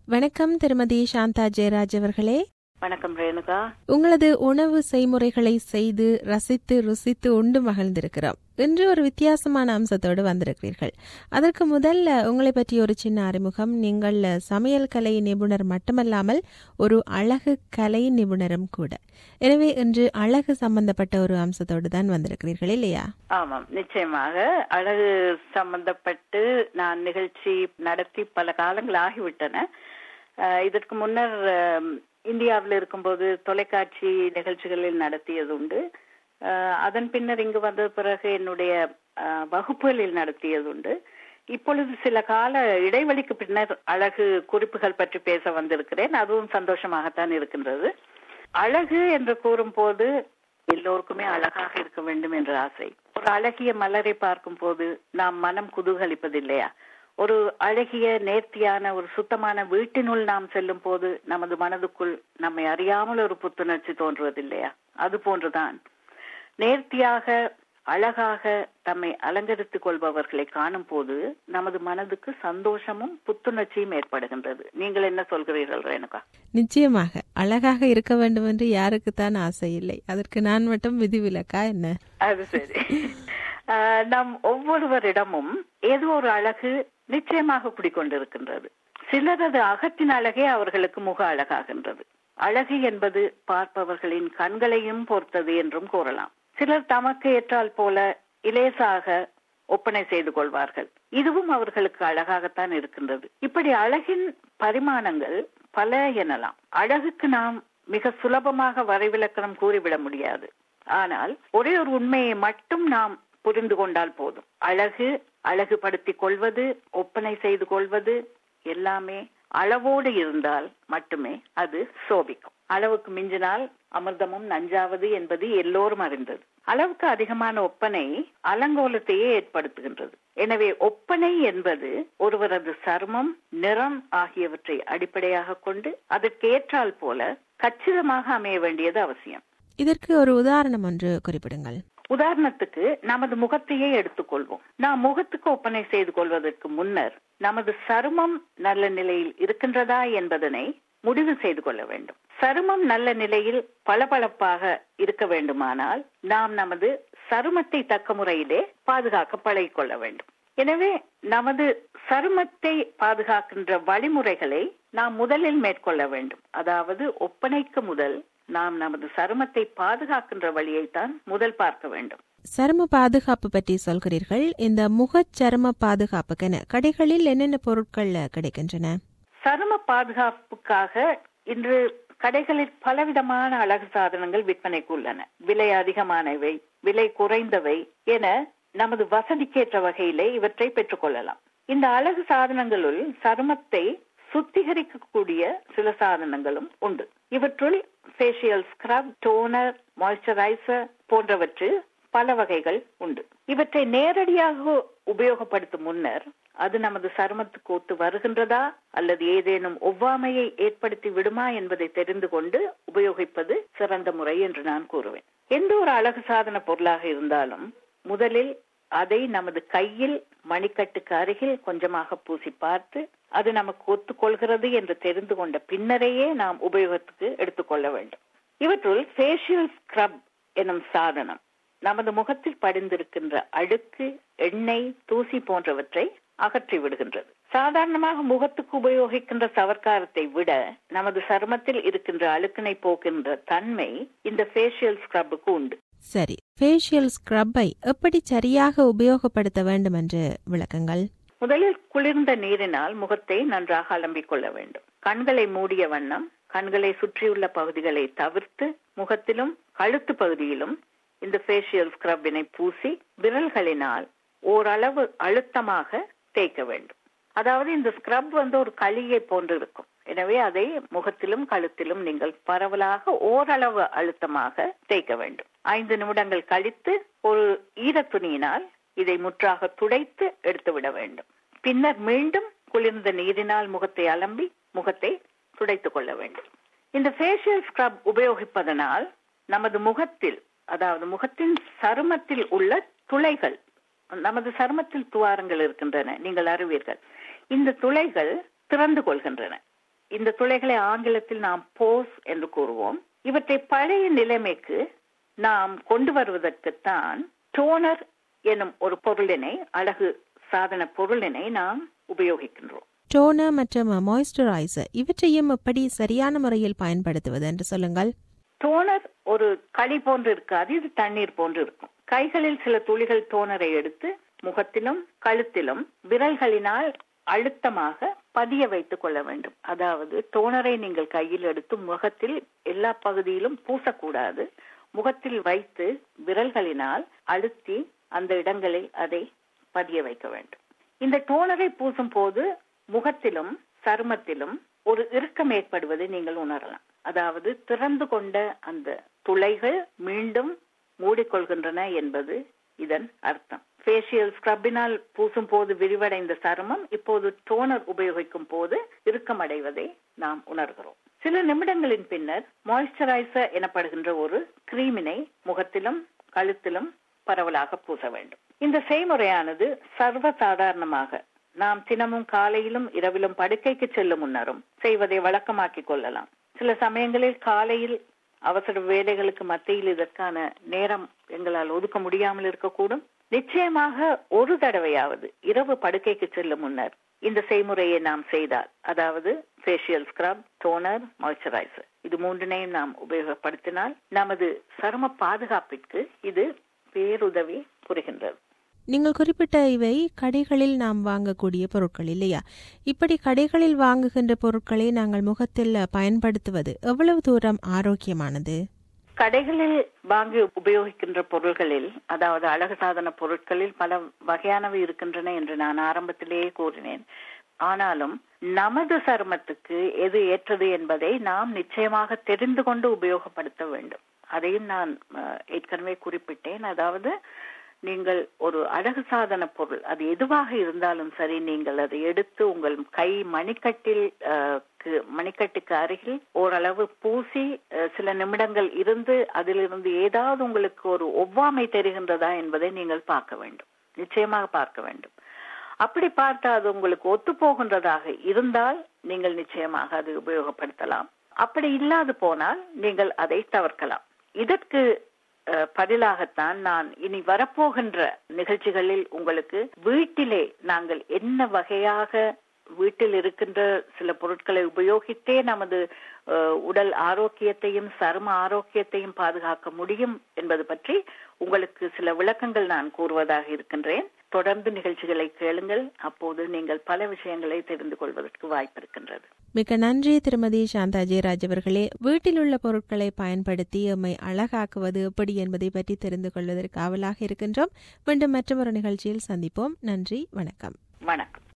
வணக்கம் திருமதி சாந்தா ஜெயராஜ் அவர்களே வணக்கம் ரேணுகா உங்களது உணவு செய்முறைகளை செய்து ரசித்து ருசித்து உண்டு மகிழ்ந்திருக்கிறோம் இன்று ஒரு வித்தியாசமான அம்சத்தோடு வந்திருக்கிறீர்கள் அதற்கு முதல்ல உங்களை பற்றி ஒரு சின்ன அறிமுகம் நீங்கள் சமையல் கலை நிபுணர் மட்டுமல்லாமல் ஒரு அழகு கலை நிபுணரும் கூட எனவே இன்று அழகு சம்பந்தப்பட்ட ஒரு அம்சத்தோடு தான் வந்திருக்கிறீர்கள் இல்லையா ஆமாம் நிச்சயமாக அழகு சம்பந்தப்பட்டு நான் நிகழ்ச்சி நடத்தி பல காலங்கள் ஆகிவிட்டன அஹ், இதற்கு முன்னர் அஹ், இந்தியாவில் இருக்கும்போது தொலைக்காட்சி நிகழ்ச்சிகளில் நடத்தியது உண்டு அஹ், அதன் பின்னர் இங்கு வந்த பிறகு என்னுடைய அஹ், வகுப்புகளில் நடத்தியது உண்டு இப்பொழுது சில கால இடைவெளிக்கு பின்னர் அழகு குறிப்புகள் பற்றி பேச வந்திருக்கிறேன் அதுவும் சந்தோஷமாகத்தான் இருக்கின்றது அழகு என்று கூறும்போது எல்லோருக்குமே அழகாக இருக்க வேண்டும் என்ற ஆசை ஒரு அழகிய மலரை பார்க்கும் போது நாம் மனம் குதூகலிப்பதில்லையா ஒரு அழகிய நேர்த்தியான ஒரு சுத்தமான வீட்டினுள் நாம் செல்லும் போது நமது மனதுக்குள் நம்மை அறியாமல் ஒரு புத்துணர்ச்சி தோன்றுவதில்லையா அது போன்றுதான் நேர்த்தியாக அழகாக தம்மை அலங்கரித்துக் கொள்பவர்களை காணும் போது நமது மனதுக்கு சந்தோஷமும் புத்துணர்ச்சியும் ஏற்படுகின்றது நீங்கள் என்ன சொல்கிறீர்கள் ரேணுகா நிச்சயமாக அழகாக இருக்க வேண்டும் என்று யாருக்குத்தான் ஆசை இல்லை அதற்கு நான் மட்டும் விதிவிலக்கா என்ன அது சரி ஆஹ் நம் ஒவ்வொருவரிடமும் ஏதோ ஒரு அழகு நிச்சயமாக குடிக்கொண்டிருக்கின்றது சிலரது அகத்தின் அழகே அவர்களுக்கு முக அழகாகின்றது அழகு என்பது பார்ப்பவர்களின் கண்களையும் பொறுத்தது என்றும் கூறலாம் சிலர் தமக்கு ஏற்றால் போல இலேசாக ஒப்பனை செய்து கொள்வார்கள் இதுவும் அவர்களுக்கு அழகாகத்தான் இருக்கின்றது இப்படி அழகின் பரிமாணங்கள் பல எனலாம் அழகுக்கு நாம் மிக சுலபமாக வரைவிலக்கணம் கூறிவிட முடியாது ஆனால் ஒரே ஒரு உண்மையை மட்டும் நாம் புரிந்து கொண்டால் போதும் அழகு அழகுபடுத்திக் கொள்வது ஒப்பனை செய்து கொள்வது எல்லாமே அளவோடு இருந்தால் மட்டுமே அது சோபிக்கும் அளவுக்கு மிஞ்சினால் அமிர்தமும் நஞ்சாவது என்பது எல்லோரும் அறிந்தது அளவுக்கு அதிகமான ஒப்பனை அலங்கோலத்தையே ஏற்படுத்துகின்றது எனவே ஒப்பனை என்பது ஒருவரது சர்மம் நிறம் ஆகியவற்றை அடிப்படையாக கொண்டு அதற்கேற்றால் போல கச்சிதமாக அமைய வேண்டியது அவசியம் இதற்கு ஒரு உதாரணம் ஒன்று குறிப்பிடுங்கள் உதாரணத்துக்கு நமது முகத்தையே எடுத்துக்கொள்வோம் நாம் முகத்துக்கு ஒப்பனை செய்து கொள்வதற்கு முன்னர் நமது சருமம் நல்ல நிலையில் இருக்கின்றதா என்பதனை முடிவு செய்து கொள்ள வேண்டும் சருமம் நல்ல நிலையில் பளபளப்பாக இருக்க வேண்டுமானால் நாம் நமது சருமத்தை தக்க முறையிலே பாதுகாக்க பழகிக் கொள்ள வேண்டும் எனவே நமது சருமத்தை பாதுகாக்கின்ற வழிமுறைகளை நாம் முதலில் மேற்கொள்ள வேண்டும் அதாவது ஒப்பனைக்கு முதல் நாம் நமது சருமத்தை பாதுகாக்கின்ற வழியைத்தான் முதல் பார்க்க வேண்டும் சரும பாதுகாப்பு பற்றி சொல்கிறீர்கள் இந்த முகச் சரும பாதுகாப்புக்கென கடைகளில் என்னென்ன பொருட்கள் கிடைக்கின்றன சரும பாதுகாப்புக்காக இன்று கடைகளில் பலவிதமான அழகு சாதனங்கள் விற்பனைக்கு உள்ளன விலை அதிகமானவை விலை குறைந்தவை என நமது வசதிக்கேற்ற வகையிலே இவற்றை பெற்றுக்கொள்ளலாம் இந்த அழகு சாதனங்களுள் சருமத்தை சுத்திகரிக்கக்கூடிய சில சாதனங்களும் உண்டு இவற்றுள் ஃபேஷியல் ஸ்க்ரப் டோனர் மாய்ஸ்சரைசர் போன்றவற்றில் பல வகைகள் உண்டு இவற்றை நேரடியாக உபயோகப்படுத்தும் முன்னர் அது நமது சருமத்துக்கு ஒத்து வருகின்றதா அல்லது ஏதேனும் ஒவ்வாமையை ஏற்படுத்தி விடுமா என்பதை தெரிந்து கொண்டு உபயோகிப்பது சிறந்த முறை என்று நான் கூறுவேன் எந்த ஒரு அழகு சாதன பொருளாக இருந்தாலும் முதலில் அதை நமது கையில் மணிக்கட்டுக்கு அருகில் கொஞ்சமாக பூசி பார்த்து அது நமக்கு ஒத்துக்கொள்கிறது என்று தெரிந்து கொண்ட பின்னரையே நாம் உபயோகத்துக்கு எடுத்துக்கொள்ள வேண்டும் இவற்றுள் ஃபேஷியல் ஸ்க்ரப் எனும் சாதனம் நமது முகத்தில் படிந்திருக்கின்ற அழுக்கு எண்ணெய் தூசி போன்றவற்றை அகற்றி விடுகின்றது சாதாரணமாக முகத்துக்கு உபயோகிக்கின்ற சவர்க்காரத்தை விட நமது சருமத்தில் இருக்கின்ற அழுக்கினை போக்கின்ற தன்மை இந்த ஃபேஷியல் ஸ்க்ரப்புக்கு உண்டு சரி ஃபேஷியல் ஸ்க்ரப்பை எப்படி சரியாக உபயோகப்படுத்த வேண்டும் என்று விளக்கங்கள் முதலில் குளிர்ந்த நீரினால் முகத்தை நன்றாக அலம்பிக் கொள்ள வேண்டும் கண்களை மூடிய வண்ணம் கண்களை சுற்றியுள்ள பகுதிகளை தவிர்த்து முகத்திலும் கழுத்து பகுதியிலும் இந்த ஃபேஷியல் ஸ்க்ரப்பினை பூசி விரல்களினால் ஓரளவு அழுத்தமாக தேய்க்க வேண்டும் அதாவது இந்த ஸ்க்ரப் வந்து ஒரு களியை போன்று இருக்கும் எனவே அதை முகத்திலும் கழுத்திலும் நீங்கள் பரவலாக ஓரளவு அழுத்தமாக தேய்க்க வேண்டும் ஐந்து நிமிடங்கள் கழித்து ஒரு ஈரத்துணியினால் இதை முற்றாக துடைத்து எடுத்துவிட வேண்டும் பின்னர் மீண்டும் குளிர்ந்த நீரினால் முகத்தை அலம்பி முகத்தை துடைத்துக் கொள்ள வேண்டும் இந்த ஃபேஷியல் ஸ்க்ரப் உபயோகிப்பதனால் நமது முகத்தில் அதாவது முகத்தின் சருமத்தில் உள்ள துளைகள் நமது சருமத்தில் துவாரங்கள் இருக்கின்றன நீங்கள் அறிவீர்கள் இந்த துளைகள் திறந்து கொள்கின்றன இந்த துளைகளை ஆங்கிலத்தில் நாம் போஸ் என்று கூறுவோம் இவற்றை பழைய நிலைமைக்கு நாம் கொண்டு வருவதற்குத்தான் டோனர் எனும் ஒரு பொருளினை அழகு சாதன பொருளினை நாம் உபயோகிக்கின்றோம் டோனர் மற்றும் மாய்ஸ்சரைசர் இவற்றையும் எப்படி சரியான முறையில் பயன்படுத்துவது என்று சொல்லுங்கள் டோனர் ஒரு களி போன்று இருக்காது இது தண்ணீர் போன்று இருக்கும் கைகளில் சில துளிகள் டோனரை எடுத்து முகத்திலும் கழுத்திலும் விரல்களினால் அழுத்தமாக பதிய வைத்துக் கொள்ள வேண்டும் அதாவது டோனரை நீங்கள் கையில் எடுத்து முகத்தில் எல்லா பகுதியிலும் பூசக்கூடாது முகத்தில் வைத்து விரல்களினால் அழுத்தி அந்த இடங்களில் அதை பதிய வைக்க வேண்டும் இந்த டோனரை பூசும் போது முகத்திலும் சருமத்திலும் ஒரு இறுக்கம் ஏற்படுவதை நீங்கள் உணரலாம் அதாவது திறந்து கொண்ட அந்த துளைகள் மீண்டும் மூடிக்கொள்கின்றன என்பது இதன் அர்த்தம் ஃபேஷியல் ஸ்க்ரப்பினால் பூசும் போது விரிவடைந்த சருமம் இப்போது டோனர் உபயோகிக்கும் போது இறுக்கமடைவதை நாம் உணர்கிறோம் சில நிமிடங்களின் பின்னர் மாய்ஸ்சரைசர் எனப்படுகின்ற ஒரு கிரீமினை முகத்திலும் கழுத்திலும் பரவலாக பூச வேண்டும் இந்த செய்முறையானது சர்வ சாதாரணமாக நாம் தினமும் காலையிலும் இரவிலும் படுக்கைக்கு செல்லும் முன்னரும் செய்வதை வழக்கமாக்கிக் கொள்ளலாம் சில சமயங்களில் காலையில் அவசர வேலைகளுக்கு மத்தியில் இதற்கான நேரம் எங்களால் ஒதுக்க முடியாமல் இருக்கக்கூடும் நிச்சயமாக ஒரு தடவையாவது இரவு படுக்கைக்கு செல்லும் முன்னர் இந்த செய்முறையை நாம் செய்தால் அதாவது ஃபேஷியல் ஸ்க்ரப் டோனர் மாய்ஸ்சரைசர் இது மூன்றினையும் நாம் உபயோகப்படுத்தினால் நமது சரும பாதுகாப்பிற்கு இது பேருதவி புரிகின்றது நீங்கள் குறிப்பிட்ட இவை கடைகளில் நாம் வாங்கக்கூடிய பொருட்கள் இல்லையா இப்படி கடைகளில் வாங்குகின்ற பொருட்களை நாங்கள் முகத்தில் பயன்படுத்துவது எவ்வளவு தூரம் ஆரோக்கியமானது கடைகளில் வாங்கி உபயோகிக்கின்ற பொருள்களில் அதாவது அழகு சாதன பொருட்களில் பல வகையானவை இருக்கின்றன என்று நான் ஆரம்பத்திலேயே கூறினேன் ஆனாலும் நமது சருமத்துக்கு எது ஏற்றது என்பதை நாம் நிச்சயமாக தெரிந்து கொண்டு உபயோகப்படுத்த வேண்டும் அதையும் நான் ஏற்கனவே குறிப்பிட்டேன் அதாவது நீங்கள் ஒரு அழகு சாதன பொருள் அது எதுவாக இருந்தாலும் சரி நீங்கள் அதை எடுத்து உங்கள் கை மணிக்கட்டில் மணிக்கட்டுக்கு அருகில் ஓரளவு பூசி சில நிமிடங்கள் இருந்து அதிலிருந்து ஏதாவது உங்களுக்கு ஒரு ஒவ்வாமை தெரிகின்றதா என்பதை நீங்கள் பார்க்க வேண்டும் நிச்சயமாக பார்க்க வேண்டும் அப்படி பார்த்தா அது உங்களுக்கு ஒத்து போகின்றதாக இருந்தால் நீங்கள் நிச்சயமாக அதை உபயோகப்படுத்தலாம் அப்படி இல்லாது போனால் நீங்கள் அதை தவிர்க்கலாம் இதற்கு பதிலாகத்தான் நான் இனி வரப்போகின்ற நிகழ்ச்சிகளில் உங்களுக்கு வீட்டிலே நாங்கள் என்ன வகையாக வீட்டில் இருக்கின்ற சில பொருட்களை உபயோகித்தே நமது உடல் ஆரோக்கியத்தையும் சரும ஆரோக்கியத்தையும் பாதுகாக்க முடியும் என்பது பற்றி உங்களுக்கு சில விளக்கங்கள் நான் கூறுவதாக இருக்கின்றேன் தொடர்ந்து நிகழ்ச்சிகளை கேளுங்கள் அப்போது நீங்கள் பல விஷயங்களை தெரிந்து கொள்வதற்கு வாய்ப்பு இருக்கின்றது மிக நன்றி திருமதி சாந்தா ஜெயராஜ் அவர்களே வீட்டில் உள்ள பொருட்களை பயன்படுத்தி எம்மை அழகாக்குவது எப்படி என்பதை பற்றி தெரிந்து கொள்வதற்கு ஆவலாக இருக்கின்றோம் மீண்டும் மற்றொரு நிகழ்ச்சியில் சந்திப்போம் நன்றி வணக்கம் வணக்கம்